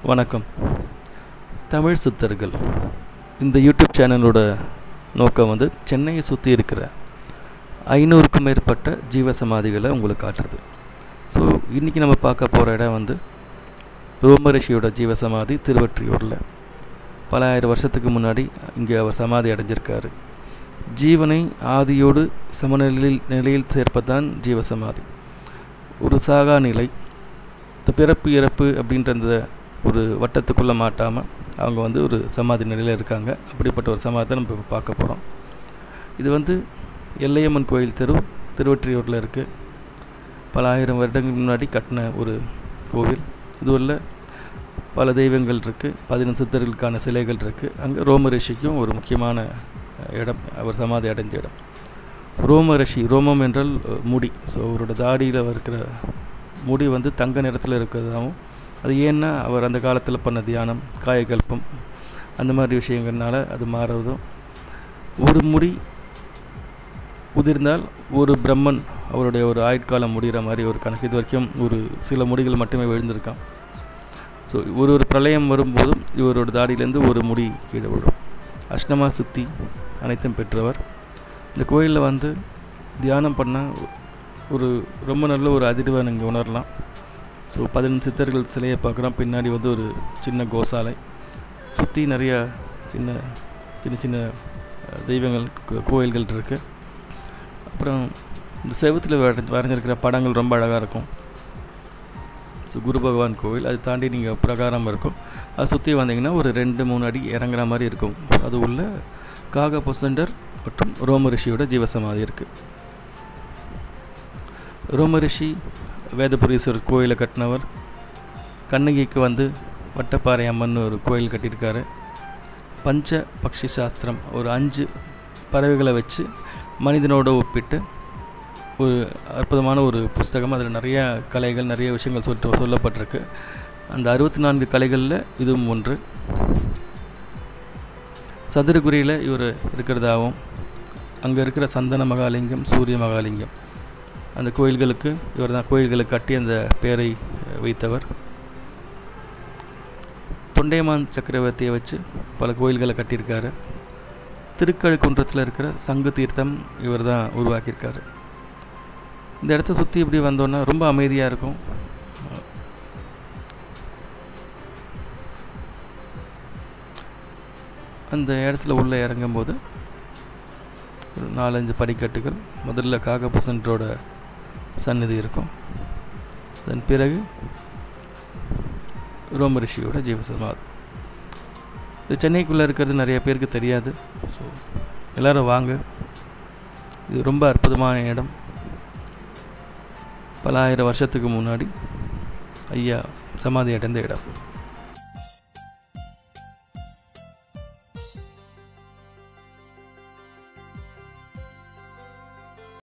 வணக்கம் தமிழ் சித்தர்கள் இந்த யூடியூப் சேனலோட நோக்கம் வந்து சென்னையை சுற்றி இருக்கிற ஐநூறுக்கும் மேற்பட்ட ஜீவ சமாதிகளை உங்களுக்கு காட்டுறது ஸோ இன்றைக்கி நம்ம பார்க்க போகிற இடம் வந்து ரோமரிஷியோட ஜீவ சமாதி திருவற்றியூரில் பல ஆயிரம் வருஷத்துக்கு முன்னாடி இங்கே அவர் சமாதி அடைஞ்சிருக்காரு ஜீவனை ஆதியோடு சமநிலையில் நிலையில் சேர்ப்பதுதான் ஜீவசமாதி ஒரு சாகா நிலை இந்த பிறப்பு இறப்பு அப்படின்ற அந்த ஒரு வட்டத்துக்குள்ளே மாட்டாமல் அவங்க வந்து ஒரு சமாதி நிலையில் இருக்காங்க அப்படிப்பட்ட ஒரு சமாதி நம்ம இப்போ பார்க்க போகிறோம் இது வந்து எல்லையம்மன் கோயில் தெரு திருவொற்றியூரில் இருக்குது பல ஆயிரம் வருடங்களுக்கு முன்னாடி கட்டின ஒரு கோவில் இது உள்ள பல தெய்வங்கள் இருக்குது பதினெண்டு சித்தர்களுக்கான சிலைகள் இருக்குது அங்கே ரோமரிஷிக்கும் ஒரு முக்கியமான இடம் அவர் சமாதி அடைஞ்ச இடம் ரோமரிஷி ரோமம் என்றால் முடி ஸோ அவரோட தாடியில் இருக்கிற முடி வந்து தங்க நிறத்தில் இருக்கிறதாகவும் அது ஏன்னா அவர் அந்த காலத்தில் பண்ண தியானம் காயகல்பம் அந்த மாதிரி விஷயங்கள்னால அது மாறுவதும் ஒரு முடி உதிர்ந்தால் ஒரு பிரம்மன் அவருடைய ஒரு ஆயுட்காலம் முடிகிற மாதிரி ஒரு கணக்கு இது வரைக்கும் ஒரு சில முடிகள் மட்டுமே விழுந்திருக்கான் ஸோ ஒரு ஒரு பிரளயம் வரும்போதும் இவரோட தாடியிலேருந்து ஒரு முடி கீழே விழும் அஷ்டமா சித்தி அனைத்தும் பெற்றவர் இந்த கோயிலில் வந்து தியானம் பண்ணால் ஒரு ரொம்ப நல்ல ஒரு அதிர்வை நீங்கள் உணரலாம் ஸோ பதினெண்டு சித்தர்கள் சிலையை பார்க்குறோம் பின்னாடி வந்து ஒரு சின்ன கோசாலை சுற்றி நிறையா சின்ன சின்ன சின்ன தெய்வங்கள் கோயில்கள் இருக்குது அப்புறம் இந்த செவத்தில் வரைஞ்சிருக்கிற படங்கள் ரொம்ப அழகாக இருக்கும் ஸோ குரு பகவான் கோவில் அது தாண்டி நீங்கள் பிரகாரம் இருக்கும் அதை சுற்றி வந்தீங்கன்னா ஒரு ரெண்டு மூணு அடி இறங்குற மாதிரி இருக்கும் அது உள்ள காக பொசண்டர் மற்றும் ரோமரிஷியோட ஜீவசமாதி இருக்குது ரோமரிஷி வேதபுரீஸ்வரர் கோயிலை கட்டினவர் கண்ணகிக்கு வந்து வட்டப்பாறை அம்மன் ஒரு கோயில் கட்டியிருக்காரு பஞ்ச பக்ஷி சாஸ்திரம் ஒரு அஞ்சு பறவைகளை வச்சு மனிதனோட ஒப்பிட்டு ஒரு அற்புதமான ஒரு புஸ்தகம் அதில் நிறைய கலைகள் நிறைய விஷயங்கள் சொல்லிட்டு சொல்லப்பட்டிருக்கு அந்த அறுபத்தி நான்கு கலைகளில் இதுவும் ஒன்று சதுரகுரியில் இவர் இருக்கிறதாகவும் அங்கே இருக்கிற சந்தன மகாலிங்கம் சூரிய மகாலிங்கம் அந்த கோயில்களுக்கு இவர் தான் கோயில்களை கட்டி அந்த பெயரை வைத்தவர் தொண்டைமான் சக்கரவர்த்தியை வச்சு பல கோயில்களை கட்டியிருக்காரு திருக்கழுக்குன்றத்தில் இருக்கிற சங்கு தீர்த்தம் இவர் தான் உருவாக்கியிருக்காரு இந்த இடத்த சுற்றி இப்படி வந்தோன்னா ரொம்ப அமைதியாக இருக்கும் அந்த இடத்துல உள்ளே இறங்கும்போது ஒரு நாலஞ்சு படிக்கட்டுகள் முதல்ல காகபுசன்றோட சந்நிதி இருக்கும் அதன் பிறகு ரோமரிஷியோட ஜீவசமாதி இது சென்னைக்குள்ளே இருக்கிறது நிறைய பேருக்கு தெரியாது ஸோ எல்லோரும் வாங்க இது ரொம்ப அற்புதமான இடம் பல ஆயிரம் வருஷத்துக்கு முன்னாடி ஐயா சமாதி அடைந்த இடம்